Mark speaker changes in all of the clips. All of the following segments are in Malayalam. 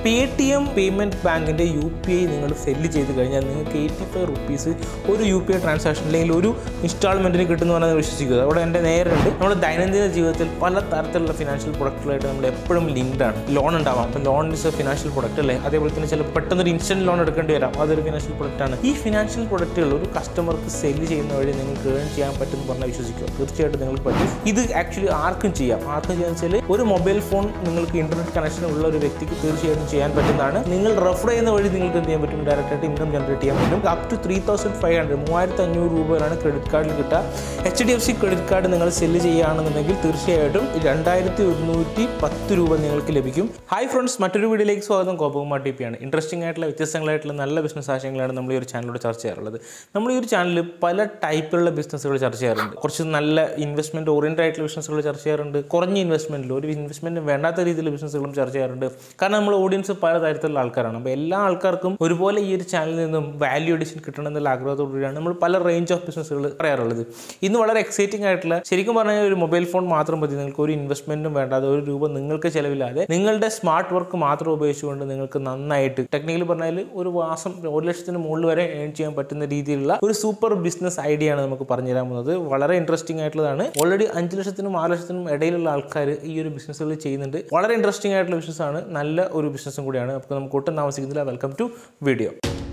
Speaker 1: പേ ടി എം പേയ്മെൻറ്റ് ബാങ്കിൻ്റെ യു പി ഐ നിങ്ങൾ സെല്ല് ചെയ്ത് കഴിഞ്ഞാൽ നിങ്ങൾക്ക് എയ്റ്റി ഫൈവ് റുപ്പീസ് ഒരു യു പി ഐ ട്രാൻസാക്ഷൻ അല്ലെങ്കിൽ ഒരു ഇൻസ്റ്റാൾമെൻറ്റിന് കിട്ടുമെന്ന് പറഞ്ഞാൽ വിശ്വസിക്കുക അവിടെ എൻ്റെ നേരുണ്ട് നമ്മുടെ ദൈനംദിന ജീവിതത്തിൽ പല തരത്തിലുള്ള ഫിനാൻഷ്യൽ പ്രൊഡക്റ്റുകളായിട്ട് നമ്മൾ എപ്പോഴും ലിങ്ക്ഡ് ആണ് ലോൺ ഉണ്ടാവാം അപ്പോൾ loan is a financial product അല്ലേ അതേപോലെ തന്നെ ചില പെട്ടെന്ന് ഒരു ഇൻസ്റ്റൻറ്റ് ലോൺ എടുക്കേണ്ടി വരാം അതൊരു ഫിനാൻഷ്യൽ പ്രൊഡക്റ്റ് ആണ് ഈ ഫിനാൻഷ്യൽ പ്രൊഡക്റ്റുകൾ ഒരു കസ്റ്റമർക്ക് സെല്ല് ചെയ്യുന്ന വഴി നിങ്ങൾക്ക് ഏൺ ചെയ്യാൻ പറ്റുമെന്ന് പറഞ്ഞാൽ വിശ്വസിക്കുക തീർച്ചയായിട്ടും നിങ്ങൾക്ക് പറ്റും ഇത് ആക്ച്വലി ആർക്കും ചെയ്യാം ആർക്കും ചെയ്യാന്ന് വെച്ചാൽ ഒരു മൊബൈൽ ഫോൺ നിങ്ങൾക്ക് ഇന്റർനെറ്റ് കണക്ഷൻ ഉള്ള ഒരു വ്യക്തിക്ക് തീർച്ചയായിട്ടും ചെയ്യാൻ പറ്റുന്നതാണ് നിങ്ങൾ റെഫർ ചെയ്യുന്ന വഴി നിങ്ങൾക്ക് എന്ത് ചെയ്യാൻ പറ്റും ഡയറക്റ്റ് ആയിട്ട് ഇൻകം ജനറേറ്റ് ചെയ്യാൻ പറ്റും up to three thousand five hundred മൂവായിരത്തി അഞ്ഞൂറ് രൂപ വരെയാണ് ക്രെഡിറ്റ് കാർഡിൽ കിട്ടുക H D F C credit card നിങ്ങൾ സെല്ല് ചെയ്യുകയാണെന്നുണ്ടെങ്കിൽ തീർച്ചയായിട്ടും രണ്ടായിരത്തി ഒരുന്നൂറ്റി പത്ത് രൂപ നിങ്ങൾക്ക് ലഭിക്കും ഹായ് ഫ്രണ്ട്സ് മറ്റൊരു വീഡിയോയിലേക്ക് സ്വാഗതം കോപ്പകുമാർ ടി പി ആണ് ഇൻട്രസ്റ്റിംഗ് ആയിട്ടുള്ള വ്യത്യസ്തങ്ങളായിട്ടുള്ള നല്ല ബിസിനസ് ആശയങ്ങളാണ് നമ്മൾ ഈ ഒരു ചാനലിലൂടെ ചർച്ച ചെയ്യാറുള്ളത് നമ്മൾ ഈ ഒരു ചാനലിൽ പല ടൈപ്പിലുള്ള ബിസിനസ്സുകൾ ചർച്ച ചെയ്യാറുണ്ട് കുറച്ച് നല്ല ഇൻവെസ്റ്റ്മെൻറ്റ് ഓറിയൻറ്റഡ് ആയിട്ടുള്ള ബിസിനസ്സുകൾ ചർച്ച ചെയ്യാറുണ്ട് കുറഞ്ഞ ഇൻവെസ്റ്റ്മെൻറ്റിൽ ഒരു ഇൻവെസ്റ്റ്മെൻറ്റ് വേണ്ടാത്ത രീതിയിലുള്ള ബിസിനസ്സുകളും ചർച്ച ചെയ്യാറുണ്ട് കാരണം നമ്മൾ ഓഡിയൻസ് പല തരത്തിലുള്ള ആൾക്കാരാണ് അപ്പോൾ എല്ലാ ആൾക്കാർക്കും ഒരുപോലെ ഈ ഒരു ചാനലിൽ നിന്നും വാല്യൂ അഡീഷൻ കിട്ടണം എന്നുള്ള ആഗ്രഹത്തോടുകൂടിയാണ് നമ്മൾ പല റേഞ്ച് ഓഫ് ബിസിനസ്സുകൾ പറയാറുള്ളത് ഇന്ന് വളരെ എക്സൈറ്റിംഗ് ആയിട്ടുള്ള ശരിക്കും പറഞ്ഞാൽ ഒരു മൊബൈൽ ഫോൺ മാത്രം മതി നിങ്ങൾക്ക് ഒരു ഇൻവെസ്റ്റ്മെൻറ്റും വേണ്ടാതെ ഒരു രൂപ നിങ്ങൾക്ക് ചിലവില്ലാതെ നിങ്ങളുടെ സ്മാർട്ട് വർക്ക് മാത്രം ഉപയോഗിച്ചുകൊണ്ട് നിങ്ങൾക്ക് നന്നായിട്ട് ടെക്നിക്കലി പറഞ്ഞാൽ ഒരു മാസം ഒരു ലക്ഷത്തിന് മുകളിൽ വരെ ഏൺ ചെയ്യാൻ പറ്റുന്ന രീതിയിലുള്ള ഒരു സൂപ്പർ ബിസിനസ് ഐഡിയ ആണ് നമുക്ക് പറഞ്ഞു തരാൻ പോകുന്നത് വളരെ ഇൻട്രസ്റ്റിംഗ് ആയിട്ടുള്ളതാണ് ഓൾറെഡി അഞ്ച് ലക്ഷത്തിനും ആറ് ലക്ഷത്തിനും ഇടയിലുള്ള ആൾക്കാർ ഈ ഒരു ബിസിനസ്സുകൾ ചെയ്യുന്നുണ്ട് വളരെ ഇൻട്രസ്റ്റിംഗ് ആയിട്ടുള്ള ബിസിനസ് ആണ് നല്ല ഒരു ബിസിനസ്സും കൂടിയാണ് അപ്പോൾ നമുക്ക് ഒട്ടും താമസിക്കുന്നില്ല വെൽക്കം ടു വീഡിയോ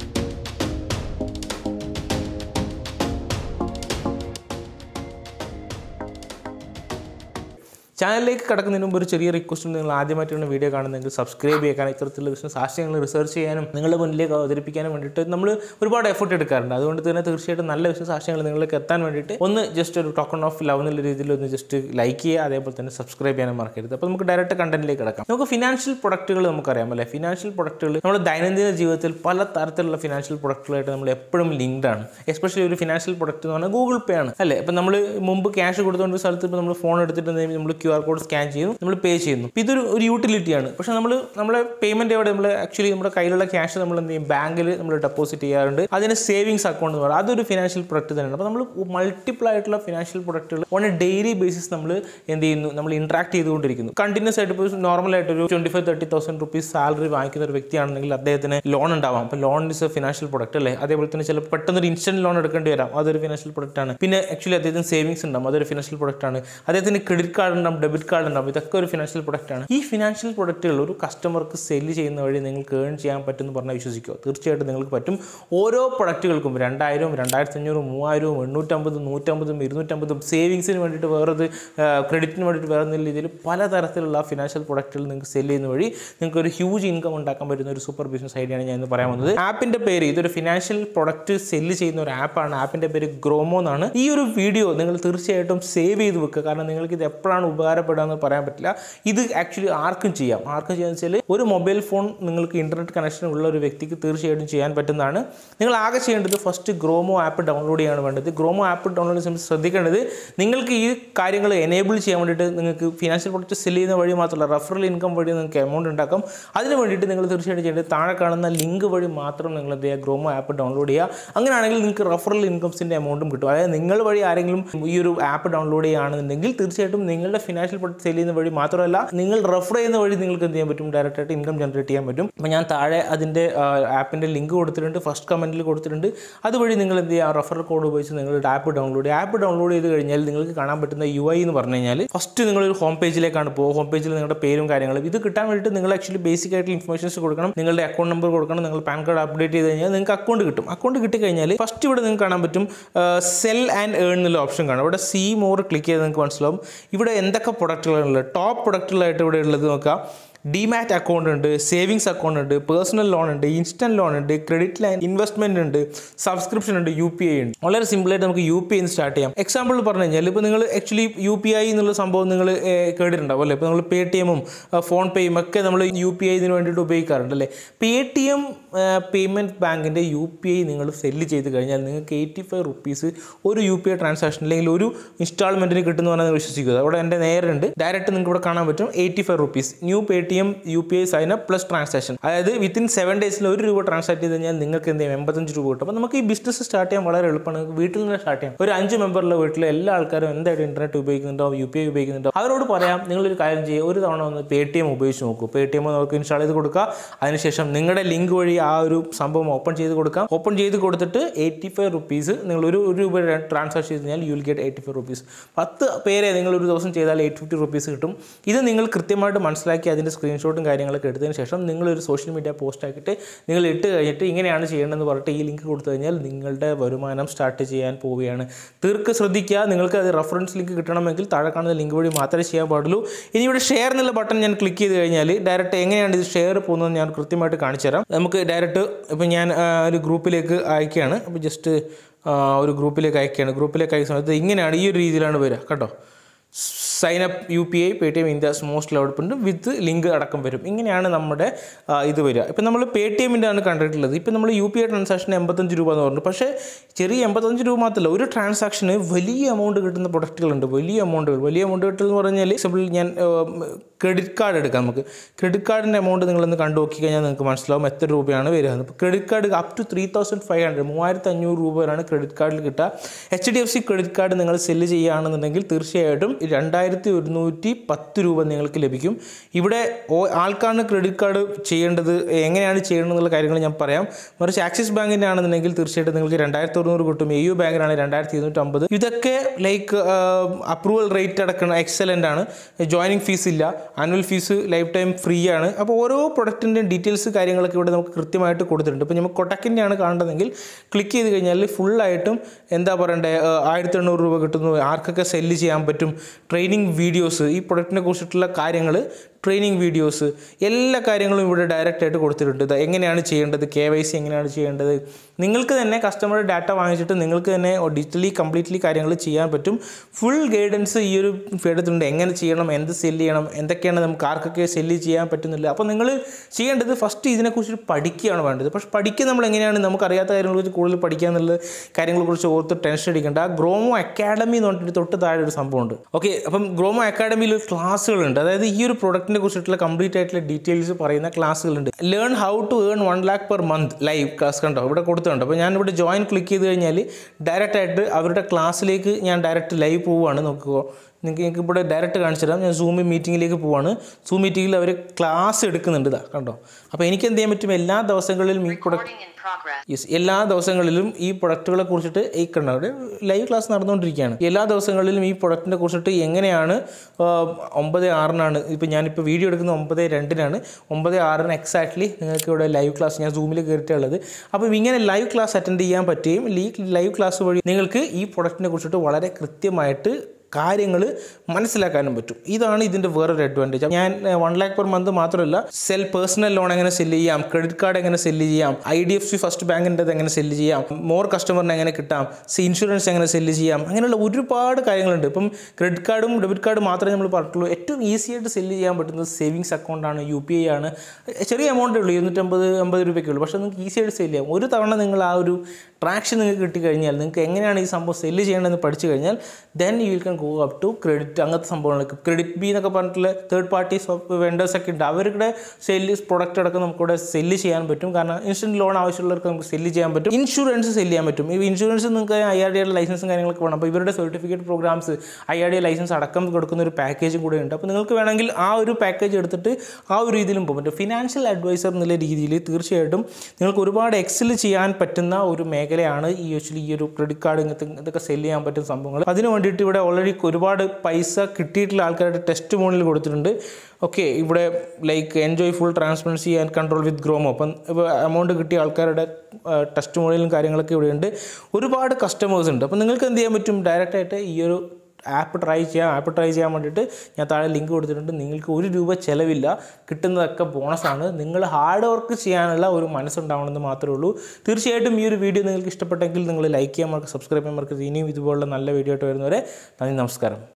Speaker 1: ചാനലിലേക്ക് കടക്കുന്നതിന് മുമ്പ് ഒരു ചെറിയ റിക്വസ്റ്റ് നിങ്ങൾ ആദ്യമായിട്ടാണ് വീഡിയോ കാണുന്നതെങ്കിൽ സബ്സ്ക്രൈബ് ചെയ്യാൻ ഇത്തരത്തിലുള്ള ബിസിനസ് ആശയങ്ങൾ റിസർച്ച് ചെയ്യാനും നിങ്ങളുടെ മുന്നിലേക്ക് അവതരിപ്പിക്കാനും വേണ്ടിയിട്ട് നമ്മൾ ഒരുപാട് എഫർട്ട് എടുക്കാറുണ്ട് അതുകൊണ്ട് തന്നെ തീർച്ചയായിട്ടും നല്ല ബിസിനസ് ആശയങ്ങൾ നിങ്ങളിലേക്ക് എത്താൻ വേണ്ടിയിട്ട് ഒന്ന് ജസ്റ്റ് ഒരു ടോക്കൺ ഓഫ് ലവ് എന്നുള്ള രീതിയിൽ ഒന്ന് ജസ്റ്റ് ലൈക്ക് ചെയ്യുക അതേപോലെ തന്നെ സബ്സ്ക്രൈബ് ചെയ്യാനും മറക്കരുത് അപ്പോൾ നമുക്ക് ഡയറക്റ്റ് കണ്ടന്റിലേക്ക് കിടക്കാം നമുക്ക് ഫിനാൻഷ്യൽ പ്രൊഡക്റ്റുകൾ നമുക്കറിയാം അല്ലേ ഫിനാൻഷ്യൽ പ്രൊഡക്റ്റുകൾ നമ്മുടെ ദൈനംദിന ജീവിതത്തിൽ പല തരത്തിലുള്ള ഫിനാൻഷ്യൽ പ്രൊഡക്റ്റുകളായിട്ട് നമ്മൾ എപ്പോഴും ലിങ്ക്ഡ് ആണ് എസ്പെഷ്യലി ഒരു ഫിനാൻഷ്യൽ പ്രൊഡക്റ്റ് എന്ന് പറഞ്ഞാൽ ഗൂഗിൾ പേ ആണ് അല്ലേ ഇപ്പം നമ്മൾ മുമ്പ് ക്യാഷ് കൊടുത്തുകൊണ്ട് ഒരു സ്ഥലത്ത് ഇപ്പോൾ നമ്മൾ ഫോൺ എടുത്തിട്ട് നമ്മൾ ക്യു ആർ കോഡ് സ്കാൻ ചെയ്യുന്നു നമ്മൾ പേ ചെയ്യുന്നു ഇപ്പം ഇതൊരു ഒരു യൂട്ടിലിറ്റിയാണ് പക്ഷേ നമ്മൾ നമ്മളെ പേയ്മെൻറ്റ് എവിടെ നമ്മൾ ആക്ച്വലി നമ്മുടെ കയ്യിലുള്ള ക്യാഷ് നമ്മൾ എന്ത് ചെയ്യും ബാങ്കിൽ നമ്മൾ ഡെപ്പോസിറ്റ് ചെയ്യാറുണ്ട് അതിന് സേവിങ്സ് അക്കൗണ്ട് എന്ന് പറയുന്നത് അതൊരു ഫിനാൻഷ്യൽ പ്രൊഡക്റ്റ് തന്നെയാണ് അപ്പോൾ നമ്മൾ മൾട്ടിപ്പിൾ ആയിട്ടുള്ള ഫിനാൻഷ്യൽ പ്രൊഡക്റ്റുകൾ ഓൺ എ ഡെയിലി ബേസിസ് നമ്മൾ എന്ത് ചെയ്യുന്നു നമ്മൾ ഇൻട്രാക്ട് ചെയ്തുകൊണ്ടിരിക്കുന്നു കണ്ടിന്യൂസ് ആയിട്ട് ഇപ്പോൾ നോർമൽ ആയിട്ട് ഒരു twenty five thirty thousand rupees salary വാങ്ങിക്കുന്ന ഒരു വ്യക്തിയാണെന്നെങ്കിൽ അദ്ദേഹത്തിന് ലോൺ ഉണ്ടാവാം അപ്പോൾ loan is a financial product അല്ലേ അതേപോലെ തന്നെ ചില പെട്ടെന്ന് ഒരു ഇൻസ്റ്റന്റ് ലോൺ എടുക്കേണ്ടി വരാം അതൊരു ഫിനാൻഷ്യൽ പ്രൊഡക്റ്റ് ആണ് പിന്നെ ആക്ച്വലി അദ്ദേഹത്തിന് സേവിങ്സ് ഉണ്ടാവും അതൊരു ഫിനാൻഷ്യൽ പ്രൊഡക്റ്റ് ആണ് അദ്ദേഹത്തിന് ക്രെഡിറ്റ് കാർഡ് ഉണ്ടാവും ഡെബിറ്റ് കാർഡ് ഉണ്ടാവും ഇതൊക്കെ ഒരു ഫിനാൻഷ്യൽ പ്രൊഡക്റ്റ് ആണ് ഈ ഫിനാൻഷ്യൽ പ്രൊഡക്റ്റുകൾ ഒരു കസ്റ്റമർക്ക് സെല്ല് ചെയ്യുന്ന വഴി നിങ്ങൾക്ക് ഏൺ ചെയ്യാൻ പറ്റുമെന്ന് പറഞ്ഞാൽ വിശ്വസിക്കുക തീർച്ചയായിട്ടും നിങ്ങൾക്ക് പറ്റും ഓരോ പ്രൊഡക്റ്റുകൾക്കും രണ്ടായിരവും രണ്ടായിരത്തി അഞ്ഞൂറും മൂവായിരവും എണ്ണൂറ്റമ്പതും നൂറ്റമ്പതും ഇരുന്നൂറ്റമ്പതും സേവിങ്സിന് വേണ്ടിയിട്ട് വേറൊരു ക്രെഡിറ്റിന് വേണ്ടിയിട്ട് വേറെ എന്തെങ്കിലും രീതിയിൽ പലതരത്തിലുള്ള ഫിനാൻഷ്യൽ പ്രൊഡക്റ്റുകൾ നിങ്ങൾക്ക് സെല്ല് ചെയ്യുന്ന വഴി നിങ്ങൾക്ക് ഒരു ഹ്യൂജ് ഇൻകം ഉണ്ടാക്കാൻ പറ്റുന്ന ഒരു സൂപ്പർ ബിസിനസ് ഐഡിയാണ് ഞാൻ ഇന്ന് പറയാൻ വന്നത് ആപ്പിൻ്റെ പേര് ഇതൊരു ഫിനാൻഷ്യൽ പ്രൊഡക്റ്റ് സെല്ല് ചെയ്യുന്ന ഒരു ആപ്പാണ് ആപ്പിൻ്റെ പേര് ഗ്രോമോ എന്നാണ് ഈ ഒരു വീഡിയോ നിങ്ങൾ തീർച്ചയായിട്ടും സേവ് ചെയ്ത് വെക്കുക കാരണം നിങ്ങൾക്ക് ഇത് എപ്പോഴാണ് ഉപകാരപ്പെടുക എന്ന് പറയാൻ പറ്റില്ല ഇത് ആക്ച്വലി ആർക്കും ചെയ്യാം ആർക്കും ചെയ്യാന്ന് വെച്ചാൽ ഒരു മൊബൈൽ ഫോൺ നിങ്ങൾക്ക് ഇൻ്റർനെറ്റ് കണക്ഷൻ ഉള്ള ഒരു വ്യക്തിക്ക് തീർച്ചയായിട്ടും ചെയ്യാൻ പറ്റുന്നതാണ് നിങ്ങൾ ആകെ ചെയ്യേണ്ടത് ഫസ്റ്റ് ഗ്രോമോ ആപ്പ് ഡൗൺലോഡ് ചെയ്യാണ് വേണ്ടത് ഗ്രോമോ ആപ്പ് ഡൗൺലോഡ് ചെയ്യുമ്പോൾ ശ്രദ്ധിക്കേണ്ടത് നിങ്ങൾക്ക് ഈ കാര്യങ്ങൾ എനേബിൾ ചെയ്യാൻ വേണ്ടിയിട്ട് നിങ്ങൾക്ക് ഫിനാൻഷ്യൽ പ്രൊഡക്റ്റ് സെല് ചെയ്യുന്ന വഴി മാത്രമല്ല റഫറൽ ഇൻകം വഴി നിങ്ങൾക്ക് എമൗണ്ട് ഉണ്ടാക്കാം അതിന് വേണ്ടിയിട്ട് നിങ്ങൾ തീർച്ചയായിട്ടും ചെയ്യേണ്ടത് താഴെ കാണുന്ന ലിങ്ക് വഴി മാത്രം നിങ്ങൾ എന്ത് ചെയ്യുക ഗ്രോമോ ആപ്പ് ഡൗൺലോഡ് ചെയ്യുക അങ്ങനെയാണെങ്കിൽ നിങ്ങൾക്ക് റഫറൽ ഇൻകംസിൻ്റെ എമൗണ്ടും കിട്ടും അതായത് നിങ്ങൾ വഴി ആരെങ്കിലും ഈ ഒരു ആപ്പ് ഡൗൺലോഡ് ചെയ്യുകയാണെന്നുണ്ടെങ്കിൽ തീർച്ചയായിട്ടും നിങ്ങളുടെ ഫിനാൻഷ്യൽ പ്രൊഡക്റ്റ് സെല് ചെയ്യുന്ന വഴി മാത്രമല്ല നിങ്ങൾ റെഫർ ചെയ്യുന്ന വഴി നിങ്ങൾക്ക് എന്ത് ചെയ്യാൻ പറ്റും ഡയറക്റ്റ് ആയിട്ട് ഇൻകം ജനറേറ്റ് ചെയ്യാൻ പറ്റും അപ്പോൾ ഞാൻ താഴെ അതിൻ്റെ ആപ്പിൻ്റെ ലിങ്ക് കൊടുത്തിട്ടുണ്ട് ഫസ്റ്റ് കമൻറ്റിൽ കൊടുത്തിട്ടുണ്ട് അതുവഴി നിങ്ങൾ എന്ത് ചെയ്യുക റെഫറൽ കോഡ് ഉപയോഗിച്ച് നിങ്ങളുടെ ആപ്പ് ഡൗൺലോഡ് ചെയ്യുക ആപ്പ് ഡൗൺലോഡ് ചെയ്ത് കഴിഞ്ഞാൽ നിങ്ങൾക്ക് കാണാൻ പറ്റുന്ന യു ഐ എന്ന് പറഞ്ഞു കഴിഞ്ഞാൽ ഫസ്റ്റ് നിങ്ങളൊരു ഹോം പേജിലേക്കാണ് പോകുക ഹോം പേജിൽ നിങ്ങളുടെ പേരും കാര്യങ്ങളും ഇത് കിട്ടാൻ വേണ്ടിയിട്ട് നിങ്ങൾ ആക്ച്വലി ബേസിക് ആയിട്ടുള്ള ഇൻഫർമേഷൻസ് കൊടുക്കണം നിങ്ങളുടെ അക്കൗണ്ട് നമ്പർ കൊടുക്കണം നിങ്ങൾ പാൻ കാർഡ് അപ്ഡേറ്റ് ചെയ്ത് കഴിഞ്ഞാൽ നിങ്ങൾക്ക് അക്കൗണ്ട് കിട്ടും അക്കൗണ്ട് കിട്ടിക്കഴിഞ്ഞാൽ ഫസ്റ്റ് ഇവിടെ നിങ്ങൾക്ക് കാണാൻ പറ്റും സെൽ ആൻഡ് ഏൺ എന്നുള്ള ഓപ്ഷൻ കാണാം ഇവിടെ സി മോർ ക്ലിക്ക് ചെയ്ത് നിങ്ങൾക്ക് മനസ്സിലാവും ഇവിടെ എന്തൊക്കെ പ്രൊഡക്റ്റുകളുള്ളത് ടോപ്പ് പ്രൊഡക്റ്റുകളായിട്ട് ഇവിടെ ഉള്ളത് നോക്കാം ഡിമാറ്റ് അക്കൗണ്ട് ഉണ്ട് സേവിങ്സ് അക്കൗണ്ട് ഉണ്ട് പേഴ്സണൽ ലോൺ ഉണ്ട് ഇൻസ്റ്റന്റ് ലോൺ ഉണ്ട് ക്രെഡിറ്റ് ലൈൻ ഇൻവെസ്റ്റ്മെന്റ് ഉണ്ട് സബ്സ്ക്രിപ്ഷൻ ഉണ്ട് യു പി ഐ ഉണ്ട് വളരെ സിമ്പിളായിട്ട് നമുക്ക് യു പി ഐ സ്റ്റാർട്ട് ചെയ്യാം എക്സാമ്പിൾ പറഞ്ഞു കഴിഞ്ഞാൽ ഇപ്പോൾ നിങ്ങൾ ആക്ച്വലി യു പി ഐ എന്നുള്ള സംഭവം നിങ്ങൾ കേട്ടിട്ടുണ്ടാവും അല്ലേ ഇപ്പോൾ നമ്മൾ പേ ടി എമ്മും ഫോൺ പേയും ഒക്കെ നമ്മൾ യു പി ഐ ഇതിന് വേണ്ടിയിട്ട് ഉപയോഗിക്കാറുണ്ട് അല്ലേ പേ ടി എം പേയ്മെൻറ്റ് ബാങ്കിൻ്റെ യു പി ഐ നിങ്ങൾ സെല്ല് ചെയ്ത് കഴിഞ്ഞാൽ നിങ്ങൾക്ക് എയ്റ്റി ഫൈവ് റുപ്പീസ് ഒരു യു പി ഐ ട്രാൻസാക്ഷൻ അല്ലെങ്കിൽ ഒരു ഇൻസ്റ്റാൾമെൻറ്റിന് കിട്ടുന്ന പറഞ്ഞാൽ നിങ്ങൾ വിശ്വസിക്കുക അവിടെ എൻ്റെ നേരുണ്ട് ഡയറക്റ്റ് നിങ്ങൾക്ക് ഇവിടെ കാണാൻ പറ്റും eighty five rupees new Paytm U P I sign up plus transaction അതായത് വിത്തിൻ സെവൻ ഡേയ്സിൽ ഒരു രൂപ ട്രാൻസാക്ട് ചെയ്ത് കഴിഞ്ഞാൽ നിങ്ങൾക്ക് എന്ത് ചെയ്യും എൺപത്തഞ്ച് രൂപ കിട്ടും അപ്പോൾ നമുക്ക് ഈ ബിസിനസ് സ്റ്റാർട്ട് ചെയ്യാൻ വളരെ എളുപ്പമാണ് നിങ്ങൾക്ക് വീട്ടിൽ നിന്ന് സ്റ്റാർട്ട് ചെയ്യാം ഒരു അഞ്ച് മെമ്പറുള്ള വീട്ടിൽ എല്ലാ ആൾക്കാരും എന്തായാലും ഇന്റർനെറ്റ് ഉപയോഗിക്കുന്നുണ്ടോ യു പി ഐ ഉപയോഗിക്കുന്നുണ്ടോ അവരോട് പറയാം നിങ്ങളൊരു കാര്യം ചെയ്യുക ഒരു തവണ ഒന്ന് പേ ടി എം ഉപയോഗിച്ച് നോക്കൂ പേ ടി എം നമുക്ക് ഇൻസ്റ്റാൾ ചെയ്ത് കൊടുക്കുക അതിനുശേഷം നിങ്ങളുടെ ലിങ്ക് വഴി ആ ഒരു സംഭവം ഓപ്പൺ ചെയ്ത് കൊടുക്കാം ഓപ്പൺ ചെയ്ത് കൊടുത്തിട്ട് എയ്റ്റി ഫൈവ് റുപ്പീസ് നിങ്ങൾ ഒരു ഒരു രൂപ ട്രാൻസ്ഫർ ചെയ്ത് കഴിഞ്ഞാൽ you will get eighty five rupees പത്ത് പേരെ നിങ്ങൾ ഒരു ദിവസം ചെയ്താൽ എയ്റ്റ് ഫിഫ്റ്റി റുപ്പീസ് കിട്ടും ഇത് നിങ്ങൾ കൃത്യമായിട്ട് മനസ്സിലാക്കി അതിൻ്റെ സ്ക്രീൻഷോട്ടും കാര്യങ്ങളൊക്കെ എടുത്തതിന് ശേഷം നിങ്ങളൊരു സോഷ്യൽ മീഡിയ പോസ്റ്റ് ആക്കിയിട്ട് നിങ്ങൾ ഇട്ട് കഴിഞ്ഞിട്ട് ഇങ്ങനെയാണ് ചെയ്യേണ്ടതെന്ന് പറഞ്ഞിട്ട് ഈ ലിങ്ക് കൊടുത്തു കഴിഞ്ഞാൽ നിങ്ങളുടെ വരുമാനം സ്റ്റാർട്ട് ചെയ്യാൻ പോവുകയാണ് തീർക്ക് ശ്രദ്ധിക്കുക നിങ്ങൾക്ക് അത് റെഫറൻസ് ലിങ്ക് കിട്ടണമെങ്കിൽ താഴെ കാണുന്ന ലിങ്ക് വഴി മാത്രമേ ചെയ്യാൻ പാടുള്ളൂ ഇനി ഇവിടെ ഷെയർ എന്നുള്ള ബട്ടൺ ഞാൻ ക്ലിക്ക് ചെയ്ത് കഴിഞ്ഞാൽ ഡയറക്റ്റ് എങ്ങനെയാണ് ഇത് ഷെയർ പോകുന്നത് ഞാൻ കൃത്യമായിട്ട് കാണിച്ചു തരാം നമുക്ക് ഡയറക്റ്റ് ഇപ്പം ഞാൻ ആ, ഒരു ഗ്രൂപ്പിലേക്ക് അയക്കുകയാണ് അപ്പോൾ ജസ്റ്റ് ഒരു ഗ്രൂപ്പിലേക്ക് അയക്കുകയാണ് ഗ്രൂപ്പിലേക്ക് അയക്കുന്ന സമയത്ത് ഇങ്ങനെയാണ് ഈ ഒരു രീതിയിലാണ് വരിക കേട്ടോ sign up U P I Paytm India's most development with link അടക്കം വരും ഇങ്ങനെയാണ് നമ്മുടെ ആ, ഇത് വരിക ഇപ്പം നമ്മൾ പേ ടി എമ്മിൻ്റെ ആണ് കണ്ടിട്ടുള്ളത് ഇപ്പം നമ്മൾ യു പി ഐ ട്രാൻസാക്ഷൻ എൺപത്തഞ്ച് രൂപ എന്ന് പറഞ്ഞു പക്ഷേ ചെറിയ എൺപത്തഞ്ച് രൂപ മാത്രമല്ല ഒരു ട്രാൻസാക്ഷന് വലിയ എമൗണ്ട് കിട്ടുന്ന പ്രൊഡക്റ്റുകളുണ്ട് വലിയ എമൗണ്ടുകൾ വലിയ എമൗണ്ട് കിട്ടുന്നത് പറഞ്ഞാൽ എക്സാമ്പിൾ ഞാൻ ക്രെഡിറ്റ് കാർഡ് എടുക്കാം നമുക്ക് ക്രെഡിറ്റ് കാർഡിൻ്റെ എമൗണ്ട് നിങ്ങളൊന്ന് കണ്ടു നോക്കി കഴിഞ്ഞാൽ നിങ്ങൾക്ക് മനസ്സിലാവും എത്ര രൂപയാണ് വരിക എന്ന് ഇപ്പോൾ credit card up to three thousand five hundred മൂവായിരത്തി അഞ്ഞൂറ് രൂപ വരെയാണ് ക്രെഡിറ്റ് കാർഡിൽ കിട്ടുക H D F C credit card നിങ്ങൾ സെല്ല് ചെയ്യുകയാണെന്നുണ്ടെങ്കിൽ തീർച്ചയായിട്ടും രണ്ടായിരത്തി ഒരുന്നൂറ്റി പത്ത് രൂപ നിങ്ങൾക്ക് ലഭിക്കും ഇവിടെ ഓ- ആൾക്കാണ് ക്രെഡിറ്റ് കാർഡ് ചെയ്യേണ്ടത് എങ്ങനെയാണ് ചെയ്യേണ്ടത് എന്നുള്ള കാര്യങ്ങൾ ഞാൻ പറയാം മറിച്ച് ആക്സിസ് ബാങ്കിൻ്റെ ആണെന്നുണ്ടെങ്കിൽ തീർച്ചയായിട്ടും നിങ്ങൾക്ക് രണ്ടായിരത്തി അറുന്നൂറ് കിട്ടും എ യു ബാങ്കിനാണ് രണ്ടായിരത്തി ഇരുന്നൂറ്റി അമ്പത് ഇതൊക്കെ ലൈക്ക് അപ്രൂവൽ റേറ്റ് അടക്കണം എക്സലൻ്റ് ആണ് ജോയിനിങ് ഫീസ് ഇല്ല annual fee lifetime free ആണ് അപ്പോൾ ഓരോ പ്രൊഡക്റ്റിൻ്റെയും ഡീറ്റെയിൽസ് കാര്യങ്ങളൊക്കെ ഇവിടെ നമുക്ക് കൃത്യമായിട്ട് കൊടുത്തിട്ടുണ്ട് ഇപ്പോൾ നമുക്ക് കൊട്ടക്കിൻ്റെ ആണ് കാണുന്നതെങ്കിൽ ക്ലിക്ക് ചെയ്ത് കഴിഞ്ഞാൽ ഫുള്ളായിട്ടും എന്താ പറയണ്ടേ ആയിരത്തി എണ്ണൂറ് രൂപ കിട്ടുന്നു ആർക്കൊക്കെ സെല്ല് ചെയ്യാൻ പറ്റും ട്രെയിനിങ് വീഡിയോസ് ഈ പ്രൊഡക്റ്റിനെ കുറിച്ചിട്ടുള്ള കാര്യങ്ങൾ ട്രെയിനിങ് വീഡിയോസ് എല്ലാ കാര്യങ്ങളും ഇവിടെ ഡയറക്റ്റ് ആയിട്ട് കൊടുത്തിട്ടുണ്ട് ഇത് എങ്ങനെയാണ് ചെയ്യേണ്ടത് കെ വൈ സി എങ്ങനെയാണ് ചെയ്യേണ്ടത് നിങ്ങൾക്ക് തന്നെ കസ്റ്റമറുടെ ഡാറ്റ വാങ്ങിച്ചിട്ട് നിങ്ങൾക്ക് തന്നെ ഡിജിറ്റലി കംപ്ലീറ്റ്ലി കാര്യങ്ങൾ ചെയ്യാൻ പറ്റും ഫുൾ ഗൈഡൻസ് ഈ ഒരു ഫീൽഡിലുണ്ട് എങ്ങനെ ചെയ്യണം എന്ത് സെല്ല് ചെയ്യണം എന്തൊക്കെയാണ് നമുക്ക് ആർക്കൊക്കെ സെല്ല് ചെയ്യാൻ പറ്റുന്നില്ല അപ്പോൾ നിങ്ങൾ ചെയ്യേണ്ടത് ഫസ്റ്റ് ഇതിനെക്കുറിച്ച് പഠിക്കുകയാണ് വേണ്ടത് പക്ഷേ പഠിക്കുക നമ്മൾ എങ്ങനെയാണ് നമുക്ക് അറിയാത്ത കാര്യങ്ങളെക്കുറിച്ച് കൂടുതൽ പഠിക്കുക എന്നുള്ള കാര്യങ്ങളെക്കുറിച്ച് ഓർത്ത് ടെൻഷൻ അടിക്കേണ്ട ഗ്രോമോ അക്കാഡമി എന്ന് പറഞ്ഞിട്ട് തൊട്ട് താഴെ ഒരു സംഭവമുണ്ട് ഓക്കെ അപ്പം ഗ്രോമോ അക്കാഡമിയിൽ ക്ലാസ്സുകളുണ്ട് അതായത് ഈ ഒരു പ്രൊഡക്റ്റിനെ കുറിച്ചിട്ടുള്ള കംപ്ലീറ്റ് ആയിട്ടുള്ള ഡീറ്റെയിൽസ് പറയുന്ന ക്ലാസ്സുകളുണ്ട് learn how to earn one lakh per month live class കണ്ടോ ഇവിടെ കൊടുത്തിട്ടുണ്ട് അപ്പോൾ ഞാൻ ഇവിടെ ജോയിൻ ക്ലിക്ക് ചെയ്ത് കഴിഞ്ഞാൽ ഡയറക്റ്റ് ആയിട്ട് അവരുടെ ക്ലാസ്സിലേക്ക് ഞാൻ ഡയറക്റ്റ് ലൈവ് പോവുകയാണ് നോക്കുക നിങ്ങൾക്ക് എനിക്ക് ഇവിടെ ഡയറക്റ്റ് കാണിച്ചു തരാം ഞാൻ സൂം മീറ്റിങ്ങിലേക്ക് പോവാണ് സൂം മീറ്റിങ്ങിൽ അവർ ക്ലാസ് എടുക്കുന്നുണ്ട് ഇതാ കണ്ടോ അപ്പോൾ എനിക്ക് എന്ത് ചെയ്യാൻ പറ്റും എല്ലാ ദിവസങ്ങളിലും ഈ product
Speaker 2: Recording in progress.
Speaker 1: Yes എല്ലാ ദിവസങ്ങളിലും ഈ പ്രൊഡക്റ്റുകളെ കുറിച്ചിട്ട് ഈ കണ്ട അവിടെ ലൈവ് ക്ലാസ് നടന്നുകൊണ്ടിരിക്കുകയാണ് എല്ലാ ദിവസങ്ങളിലും ഈ പ്രൊഡക്റ്റിനെ കുറിച്ചിട്ട് എങ്ങനെയാണ് ആ, ഒമ്പത് ആറിനാണ് ഇപ്പം ഞാനിപ്പോൾ വീഡിയോ എടുക്കുന്നത് ഒമ്പത് രണ്ടിനാണ് ഒമ്പത് ആറിന് എക്സാക്ട്ലി നിങ്ങൾക്ക് ഇവിടെ ലൈവ് ക്ലാസ് ഞാൻ സൂമിൽ കയറിയിട്ടുള്ളത് അപ്പോൾ ഇങ്ങനെ ലൈവ് ക്ലാസ് അറ്റൻഡ് ചെയ്യാൻ പറ്റുകയും ഈ ലൈവ് ക്ലാസ് വഴി നിങ്ങൾക്ക് ഈ പ്രൊഡക്റ്റിനെ കുറിച്ചിട്ട് വളരെ കൃത്യമായിട്ട് കാര്യങ്ങൾ മനസ്സിലാക്കാനും പറ്റും ഇതാണ് ഇതിൻ്റെ വേറൊരു അഡ്വാൻറ്റേജ് ഞാൻ വൺ ലാക്ക് പെർ മന്ത് മാത്രമല്ല സെൽ പേഴ്സണൽ ലോൺ എങ്ങനെ സെല്ല് ചെയ്യാം ക്രെഡിറ്റ് കാർഡ് എങ്ങനെ സെല്ല് ചെയ്യാം I D F C first ബാങ്കിൻ്റെ എങ്ങനെ സെല്ല് ചെയ്യാം മോർ കസ്റ്റമറിന് എങ്ങനെ കിട്ടാം സി ഇൻഷുറൻസ് എങ്ങനെ സെല്ല് ചെയ്യാം അങ്ങനെയുള്ള ഒരുപാട് കാര്യങ്ങളുണ്ട് ഇപ്പം ക്രെഡിറ്റ് കാർഡും ഡെബിറ്റ് കാർഡും മാത്രമേ നമ്മൾ പറഞ്ഞിട്ടുള്ളൂ ഏറ്റവും ഈസി ആയിട്ട് സെല്ല് ചെയ്യാൻ പറ്റുന്നത് സേവിങ്സ് അക്കൗണ്ടാണ് യു പി ഐ ആണ് ചെറിയ എമൗണ്ടേ ഉള്ളൂ ഇരുന്നൂറ്റമ്പത് അമ്പത് രൂപയ്ക്കേ ഉള്ളൂ പക്ഷേ നിങ്ങൾക്ക് ഈസി ആയിട്ട് സെല്ല് ചെയ്യാം ഒരു തവണ നിങ്ങൾ ആ ഒരു ട്രാക്ഷൻ നിങ്ങൾക്ക് കിട്ടിക്കഴിഞ്ഞാൽ നിങ്ങൾക്ക് എങ്ങനെയാണ് ഈ സംഭവം സെല്ല് ചെയ്യേണ്ടതെന്ന് പഠിച്ചു കഴിഞ്ഞാൽ then you will can go up to credit അങ്ങനത്തെ സംഭവങ്ങളൊക്കെ ക്രെഡിറ്റ് ബി എന്നൊക്കെ പറഞ്ഞിട്ടുള്ള തേർഡ് പാർട്ടി വെൻഡേഴ്സ് ഒക്കെ ഉണ്ട് അവരുടെ സെല്ല് പ്രൊഡക്റ്റ് അടക്കം നമുക്കിവിടെ സെല്ല് ചെയ്യാൻ പറ്റും കാരണം ഇൻസ്റ്റൻറ്റ് ലോൺ ആവശ്യമുള്ളവർക്ക് നമുക്ക് സെല്ല് ചെയ്യാൻ പറ്റും ഇൻഷുറൻസ് സെല്ല് ചെയ്യാൻ പറ്റും ഈ ഇൻഷുറൻസ് നിങ്ങൾക്ക് ഐ ആർ ഡി ലൈസൻസും കാര്യങ്ങളൊക്കെ വേണം അപ്പോൾ ഇവരുടെ certificate programs I R D licence അടക്കം കൊടുക്കുന്ന ഒരു പാക്കേജും കൂടെ ഉണ്ട് അപ്പോൾ നിങ്ങൾക്ക് വേണമെങ്കിൽ ആ ഒരു പാക്കേജ് എടുത്തിട്ട് ആ ഒരു രീതിയിലും പോകും പറ്റും ഫിനാൻഷ്യൽ അഡ്വൈസർ എന്നുള്ള രീതിയിൽ തീർച്ചയായിട്ടും നിങ്ങൾക്ക് ഒരുപാട് എക്സൽ ചെയ്യാൻ പറ്റുന്ന ഒരു മേഖലയാണ് ഈ ആക്ച്വലി ഈ ഒരു ക്രെഡിറ്റ് കാർഡ് ഇങ്ങനത്തെ ഇതൊക്കെ സെല്ല് ചെയ്യാൻ പറ്റുന്ന സംഭവങ്ങൾ അതിന് വേണ്ടിയിട്ട് ഇവിടെ ഓൾറെഡി ഒരുപാട് പൈസ കിട്ടിയിട്ടുള്ള ആൾക്കാരുടെ ടെസ്റ്റ് മോണിൽ കൊടുത്തിട്ടുണ്ട് ഓക്കെ ഇവിടെ like enjoy full transparency and control with GroMo അപ്പം ഇപ്പോൾ എമൗണ്ട് കിട്ടിയ ആൾക്കാരുടെ ടെസ്റ്റ് മോണിലും കാര്യങ്ങളൊക്കെ ഇവിടെയുണ്ട് ഒരുപാട് കസ്റ്റമേഴ്സ് ഉണ്ട് അപ്പം നിങ്ങൾക്ക് എന്ത് ചെയ്യാൻ പറ്റും ഡയറക്റ്റായിട്ട് ഈ ഒരു ആപ്പ് ട്രൈ ചെയ്യാം ആപ്പ് ട്രൈ ചെയ്യാൻ വേണ്ടിയിട്ട് ഞാൻ താഴെ ലിങ്ക് കൊടുത്തിട്ടുണ്ട് നിങ്ങൾക്ക് ഒരു രൂപ ചിലവില്ല കിട്ടുന്നതൊക്കെ ബോണസാണ് നിങ്ങൾ ഹാർഡ് വർക്ക് ചെയ്യാനുള്ള ഒരു മനസ്സുണ്ടാവണമെന്ന് മാത്രമേ ഉള്ളൂ തീർച്ചയായിട്ടും ഈ ഒരു വീഡിയോ നിങ്ങൾക്ക് ഇഷ്ടപ്പെട്ടെങ്കിൽ നിങ്ങൾ ലൈക്ക് ചെയ്യാൻ മറക്കുക സബ്സ്ക്രൈബ് ചെയ്യാൻ മറക്കരുത് ഇനിയും ഇതുപോലുള്ള നല്ല വീഡിയോ ആയിട്ട് വരുന്നവരെ നന്ദി നമസ്കാരം